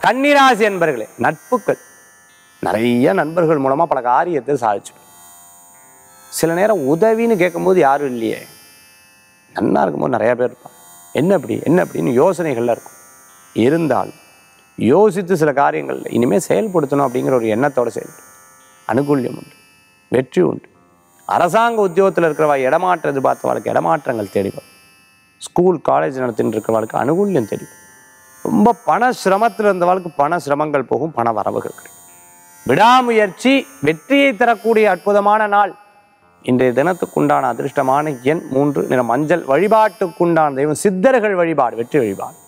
கன்னிராசி என்பர்களே நட்புகள் நிறைய நண்பர்கள் மூலமா பல காரியத்தை சாதிச்சு சில நேரம் உதவின்னு கேட்கும்போது யாரும் இல்லையே நன்னா இருக்கும்போது நிறைய பேர் இருப்பாங்க என்ன அப்படி என்ன அப்படின்னு யோசனைகள்லாம் இருக்கும் இருந்தால் யோசித்து சில காரியங்கள்ல இனிமேல் செயல்படுத்தணும் அப்படிங்கிற ஒரு எண்ணத்தோட செயல்படும் அனுகூல்யம் உண்டு வெற்றி உண்டு அரசாங்க உத்தியோகத்தில் இருக்கிறவா இடமாற்ற எதிர்பார்த்தவாளுக்கு இடமாற்றங்கள் தேடி வரும் ஸ்கூல் காலேஜ் நடத்திட்டு இருக்கிறவளுக்கு அனுகூல்யம் தேடி வரும் ரொம்ப பண சிரமத்தில் இருந்தவளுக்கு பண சிரமங்கள் போகும் பண வரவுகள் கிடைக்கும் விடாமுயற்சி வெற்றியை தரக்கூடிய அற்புதமான நாள் இன்றைய தினத்துக்குண்டான அதிர்ஷ்டமான எண் மூன்று நிற மஞ்சள் வழிபாட்டுக்குண்டான தெய்வம் சித்தர்கள் வழிபாடு வெற்றி வழிபாடு